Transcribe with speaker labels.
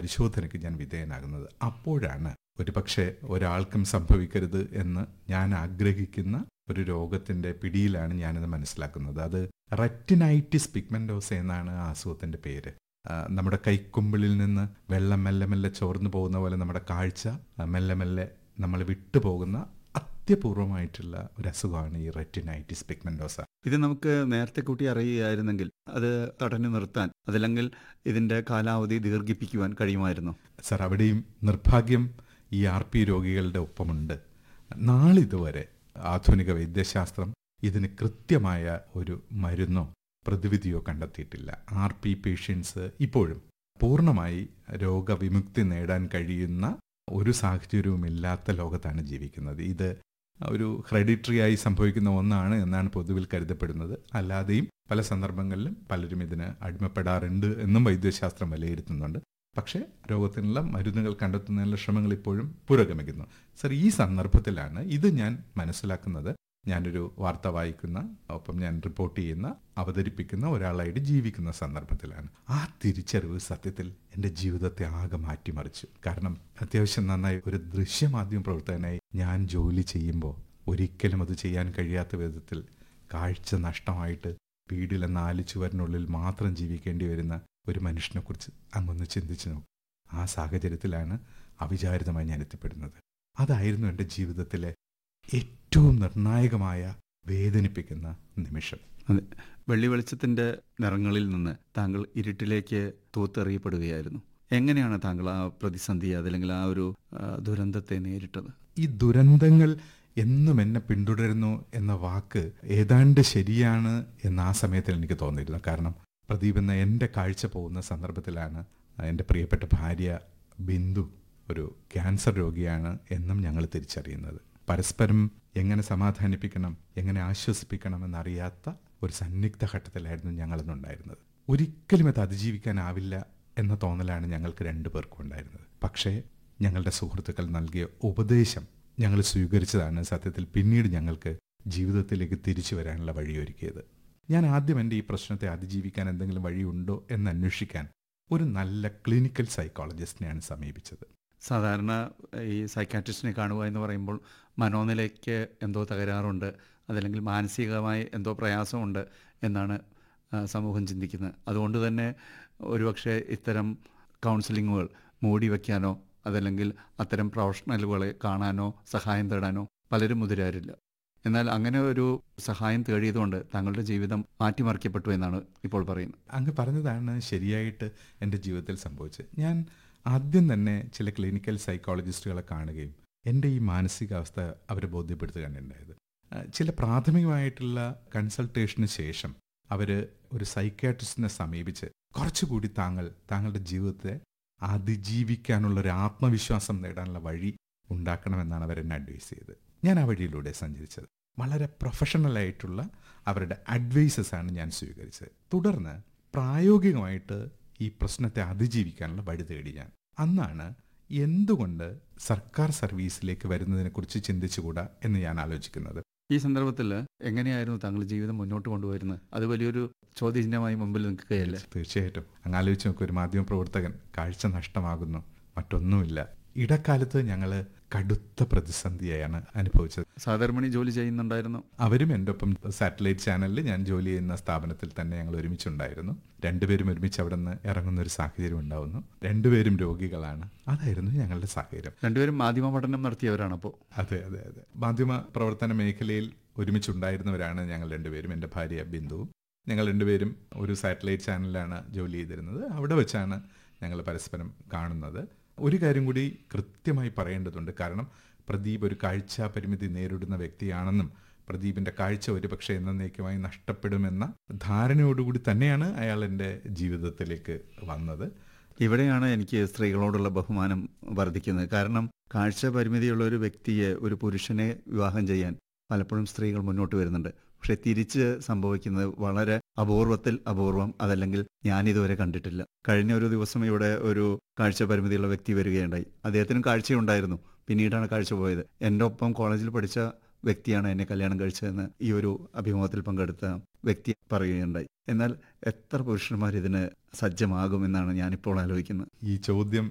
Speaker 1: പരിശോധനയ്ക്ക് ഞാൻ വിധേയനാകുന്നത് അപ്പോഴാണ് ഒരുപക്ഷെ ഒരാൾക്കും സംഭവിക്കരുത് എന്ന് ഞാൻ ആഗ്രഹിക്കുന്ന ഒരു രോഗത്തിന്റെ പിടിയിലാണ് ഞാനിത് മനസ്സിലാക്കുന്നത് അത് റെറ്റിനൈറ്റിസ് പിഗ്മെന്റോസ് എന്നാണ് ആ അസുഖത്തിന്റെ പേര് ആ, നമ്മുടെ കൈക്കുമ്പിളിൽ നിന്ന് വെള്ളം മെല്ലെ മെല്ലെ ചോർന്നു പോകുന്ന പോലെ നമ്മുടെ കാഴ്ച ആ, മെല്ലെ മെല്ലെ നമ്മൾ വിട്ടുപോകുന്ന അത്യപൂർവമായിട്ടുള്ള ഒരു അസുഖമാണ് ഈ റെറ്റിനൈറ്റിസ് പിഗ്മെന്റോസ
Speaker 2: ഇത് നമുക്ക് നേരത്തെ കൂട്ടി അറിയുകയായിരുന്നെങ്കിൽ അത് തടഞ്ഞു നിർത്താൻ അതല്ലെങ്കിൽ ഇതിന്റെ കാലാവധി ദീർഘിപ്പിക്കുവാൻ കഴിയുമായിരുന്നു
Speaker 1: സർ അവിടെയും നിർഭാഗ്യം ഈ ആർ പി രോഗികളുടെ ഒപ്പമുണ്ട് നാളിതുവരെ ആധുനിക വൈദ്യശാസ്ത്രം ഇതിന് കൃത്യമായ ഒരു മരുന്നോ പ്രതിവിധിയോ കണ്ടെത്തിയിട്ടില്ല ആർ പി പേഷ്യൻസ് ഇപ്പോഴും പൂർണ്ണമായി രോഗവിമുക്തി നേടാൻ കഴിയുന്ന ഒരു സാഹചര്യവും ഇല്ലാത്ത ലോകത്താണ് ജീവിക്കുന്നത് ഇത് ഒരു ഹെറിഡിറ്ററി ആയി സംഭവിക്കുന്ന ഒന്നാണ് എന്നാണ് പൊതുവിൽ കരുതപ്പെടുന്നത് അല്ലാതെയും പല സന്ദർഭങ്ങളിലും പലരും ഇതിന് അടിമപ്പെടാറുണ്ട് എന്നും വൈദ്യശാസ്ത്രം വിലയിരുത്തുന്നുണ്ട് പക്ഷേ രോഗത്തിനുള്ള മരുന്നുകൾ കണ്ടെത്തുന്നതിനുള്ള ശ്രമങ്ങൾ ഇപ്പോഴും പുരോഗമിക്കുന്നു സർ ഈ സന്ദർഭത്തിലാണ് ഇത് ഞാൻ മനസ്സിലാക്കുന്നത് ഞാനൊരു വാർത്ത വായിക്കുന്ന ഒപ്പം ഞാൻ റിപ്പോർട്ട് ചെയ്യുന്ന അവതരിപ്പിക്കുന്ന ഒരാളായിട്ട് ജീവിക്കുന്ന സന്ദർഭത്തിലാണ് ആ തിരിച്ചറിവ് സത്യത്തിൽ എൻ്റെ ജീവിതത്തെ ആകെ മാറ്റിമറിച്ചു കാരണം അത്യാവശ്യം നന്നായി ഒരു ദൃശ്യമാധ്യമ പ്രവർത്തകനായി ഞാൻ ജോലി ചെയ്യുമ്പോൾ ഒരിക്കലും അത് ചെയ്യാൻ കഴിയാത്ത വിധത്തിൽ കാഴ്ച നഷ്ടമായിട്ട് വീടിലെ നാല് ചുവരിനുള്ളിൽ മാത്രം ജീവിക്കേണ്ടി വരുന്ന ഒരു മനുഷ്യനെക്കുറിച്ച് അങ്ങൊന്ന് ചിന്തിച്ചു നോക്കും ആ സാഹചര്യത്തിലാണ് അവിചാരിതമായി ഞാൻ എത്തിപ്പെടുന്നത് അതായിരുന്നു എൻ്റെ ജീവിതത്തിലെ ഏറ്റവും നിർണായകമായ വേദനിപ്പിക്കുന്ന നിമിഷം
Speaker 2: അതെ വെള്ളി വെളിച്ചത്തിന്റെ നിറങ്ങളിൽ നിന്ന് താങ്കൾ ഇരുട്ടിലേക്ക് തൂത്തെറിയപ്പെടുകയായിരുന്നു എങ്ങനെയാണ് താങ്കൾ ആ പ്രതിസന്ധി അതല്ലെങ്കിൽ ആ ഒരു ആ, ദുരന്തത്തെ നേരിട്ടത്
Speaker 1: ഈ ദുരന്തങ്ങൾ എന്നും എന്നെ പിന്തുടരുന്നു എന്ന വാക്ക് ഏതാണ്ട് ശരിയാണ് എന്ന് ആ സമയത്തിൽ എനിക്ക് തോന്നിയിരുന്നു കാരണം പ്രദീപ് എന്ന എൻ്റെ കാഴ്ച പോകുന്ന സന്ദർഭത്തിലാണ് എൻ്റെ പ്രിയപ്പെട്ട ഭാര്യ ബിന്ദു ഒരു ക്യാൻസർ രോഗിയാണ് എന്നും ഞങ്ങൾ തിരിച്ചറിയുന്നത് പരസ്പരം എങ്ങനെ സമാധാനിപ്പിക്കണം എങ്ങനെ ആശ്വസിപ്പിക്കണം എന്നറിയാത്ത ഒരു സന്നിഗ്ധ ഘട്ടത്തിലായിരുന്നു ഞങ്ങളെന്നുണ്ടായിരുന്നത് ഒരിക്കലും അത് അതിജീവിക്കാനാവില്ല എന്ന തോന്നലാണ് ഞങ്ങൾക്ക് രണ്ടു പേർക്കും ഉണ്ടായിരുന്നത് പക്ഷേ ഞങ്ങളുടെ സുഹൃത്തുക്കൾ നൽകിയ ഉപദേശം ഞങ്ങൾ സ്വീകരിച്ചതാണ് സത്യത്തിൽ പിന്നീട് ഞങ്ങൾക്ക് ജീവിതത്തിലേക്ക് തിരിച്ചു വരാനുള്ള വഴിയൊരുക്കിയത് ഞാൻ ആദ്യം എൻ്റെ ഈ പ്രശ്നത്തെ അതിജീവിക്കാൻ എന്തെങ്കിലും വഴിയുണ്ടോ എന്ന് അന്വേഷിക്കാൻ ഒരു നല്ല ക്ലിനിക്കൽ സൈക്കോളജിസ്റ്റിനെയാണ് സമീപിച്ചത്
Speaker 2: സാധാരണ ഈ സൈക്കാട്രിസ്റ്റിനെ കാണുക എന്ന് പറയുമ്പോൾ മനോനിലയ്ക്ക് എന്തോ തകരാറുണ്ട് അതല്ലെങ്കിൽ മാനസികമായി എന്തോ പ്രയാസമുണ്ട് എന്നാണ് ആ, സമൂഹം ചിന്തിക്കുന്നത് അതുകൊണ്ട് തന്നെ ഒരുപക്ഷെ ഇത്തരം കൗൺസിലിങ്ങുകൾ മൂടി വയ്ക്കാനോ അതല്ലെങ്കിൽ അത്തരം പ്രൊഫഷണലുകളെ കാണാനോ സഹായം തേടാനോ പലരും മുതിരാറില്ല എന്നാൽ അങ്ങനെ ഒരു സഹായം തേടിയതുകൊണ്ട് താങ്കളുടെ ജീവിതം മാറ്റിമറിക്കപ്പെട്ടു എന്നാണ് ഇപ്പോൾ പറയുന്നത്
Speaker 1: അങ്ങ് പറഞ്ഞതാണ് ശരിയായിട്ട് എൻ്റെ ജീവിതത്തിൽ സംഭവിച്ചത് ഞാൻ ആദ്യം തന്നെ ചില ക്ലിനിക്കൽ സൈക്കോളജിസ്റ്റുകളെ കാണുകയും എൻ്റെ ഈ മാനസികാവസ്ഥ അവരെ ബോധ്യപ്പെടുത്തുകയാണ് ഉണ്ടായത് ആ, ചില പ്രാഥമികമായിട്ടുള്ള കൺസൾട്ടേഷന് ശേഷം അവർ ഒരു സൈക്കാട്രിസ്റ്റിനെ സമീപിച്ച് കുറച്ചുകൂടി താങ്കൾ താങ്കളുടെ ജീവിതത്തെ അതിജീവിക്കാനുള്ള ഒരു ആത്മവിശ്വാസം നേടാനുള്ള വഴി ഉണ്ടാക്കണമെന്നാണ് അവരെന്നെ അഡ്വൈസ് ചെയ്തത് ഞാൻ ആ വഴിയിലൂടെ സഞ്ചരിച്ചത് വളരെ പ്രൊഫഷണൽ ആയിട്ടുള്ള അവരുടെ അഡ്വൈസസ് ആണ് ഞാൻ സ്വീകരിച്ചത് തുടർന്ന് പ്രായോഗികമായിട്ട് ഈ പ്രശ്നത്തെ അതിജീവിക്കാനുള്ള വഴി തേടി ഞാൻ അന്നാണ് എന്തുകൊണ്ട് സർക്കാർ സർവീസിലേക്ക് വരുന്നതിനെക്കുറിച്ച് ചിന്തിച്ചുകൂടാ എന്ന് ഞാൻ ആലോചിക്കുന്നത്
Speaker 2: ഈ സന്ദർഭത്തിൽ എങ്ങനെയായിരുന്നു താങ്കൾ ജീവിതം മുന്നോട്ട് കൊണ്ടുവരുന്നത് അത് വലിയൊരു ചോദ്യചിഹ്നമായി മുമ്പിൽ നിൽക്കുകയല്ലേ
Speaker 1: തീർച്ചയായിട്ടും അങ്ങ് ആലോചിച്ച് നോക്കും ഒരു മാധ്യമ പ്രവർത്തകൻ കാഴ്ച നഷ്ടമാകുന്നു മറ്റൊന്നുമില്ല ഇടക്കാലത്ത് ഞങ്ങൾ കടുത്ത പ്രതിസന്ധിയാണ് അനുഭവിച്ചത്
Speaker 2: സാധാരണ ജോലി ചെയ്യുന്നുണ്ടായിരുന്നു
Speaker 1: അവരും എൻ്റെ ഒപ്പം സാറ്റലൈറ്റ് ചാനലിൽ ഞാൻ ജോലി ചെയ്യുന്ന സ്ഥാപനത്തിൽ തന്നെ ഞങ്ങൾ ഒരുമിച്ചുണ്ടായിരുന്നു രണ്ടുപേരും ഒരുമിച്ച് അവിടെ നിന്ന് ഇറങ്ങുന്ന ഒരു സാഹചര്യം ഉണ്ടാവുന്നു രണ്ടുപേരും രോഗികളാണ് അതായിരുന്നു ഞങ്ങളുടെ സാഹചര്യം
Speaker 2: രണ്ടുപേരും മാധ്യമ പഠനം നടത്തിയവരാണ് അപ്പോൾ
Speaker 1: അതെ അതെ അതെ മാധ്യമ പ്രവർത്തന മേഖലയിൽ ഒരുമിച്ചുണ്ടായിരുന്നവരാണ് ഞങ്ങൾ രണ്ടുപേരും എൻ്റെ ഭാര്യ ബിന്ദുവും ഞങ്ങൾ രണ്ടുപേരും ഒരു സാറ്റലൈറ്റ് ചാനലിലാണ് ജോലി ചെയ്തിരുന്നത് അവിടെ വെച്ചാണ് ഞങ്ങൾ പരസ്പരം കാണുന്നത് ഒരു കാര്യം കൂടി കൃത്യമായി പറയേണ്ടതുണ്ട് കാരണം പ്രദീപ് ഒരു കാഴ്ച പരിമിതി നേരിടുന്ന വ്യക്തിയാണെന്നും പ്രദീപിന്റെ കാഴ്ച ഒരുപക്ഷെ എന്നേക്കുമായി നഷ്ടപ്പെടുമെന്ന ധാരണയോടുകൂടി തന്നെയാണ് അയാൾ എൻ്റെ ജീവിതത്തിലേക്ക് വന്നത്
Speaker 2: ഇവിടെയാണ് എനിക്ക് സ്ത്രീകളോടുള്ള ബഹുമാനം വർദ്ധിക്കുന്നത് കാരണം കാഴ്ച പരിമിതിയുള്ള ഒരു വ്യക്തിയെ ഒരു പുരുഷനെ വിവാഹം ചെയ്യാൻ പലപ്പോഴും സ്ത്രീകൾ മുന്നോട്ട് വരുന്നുണ്ട് പക്ഷെ തിരിച്ച് സംഭവിക്കുന്നത് വളരെ അപൂർവത്തിൽ അപൂർവം അതല്ലെങ്കിൽ ഞാൻ ഇതുവരെ കണ്ടിട്ടില്ല കഴിഞ്ഞ ഒരു ദിവസം ഇവിടെ ഒരു കാഴ്ച പരിമിതിയുള്ള വ്യക്തി വരികയുണ്ടായി അദ്ദേഹത്തിനും കാഴ്ചയുണ്ടായിരുന്നു പിന്നീടാണ് കാഴ്ച പോയത് എൻ്റെ ഒപ്പം കോളേജിൽ പഠിച്ച വ്യക്തിയാണ് എന്നെ കല്യാണം കഴിച്ചതെന്ന് ഈ ഒരു അഭിമുഖത്തിൽ പങ്കെടുത്ത വ്യക്തി പറയുകയുണ്ടായി എന്നാൽ എത്ര പുരുഷന്മാർ ഇതിന് സജ്ജമാകുമെന്നാണ് ഞാനിപ്പോൾ ആലോചിക്കുന്നത്
Speaker 1: ഈ ചോദ്യം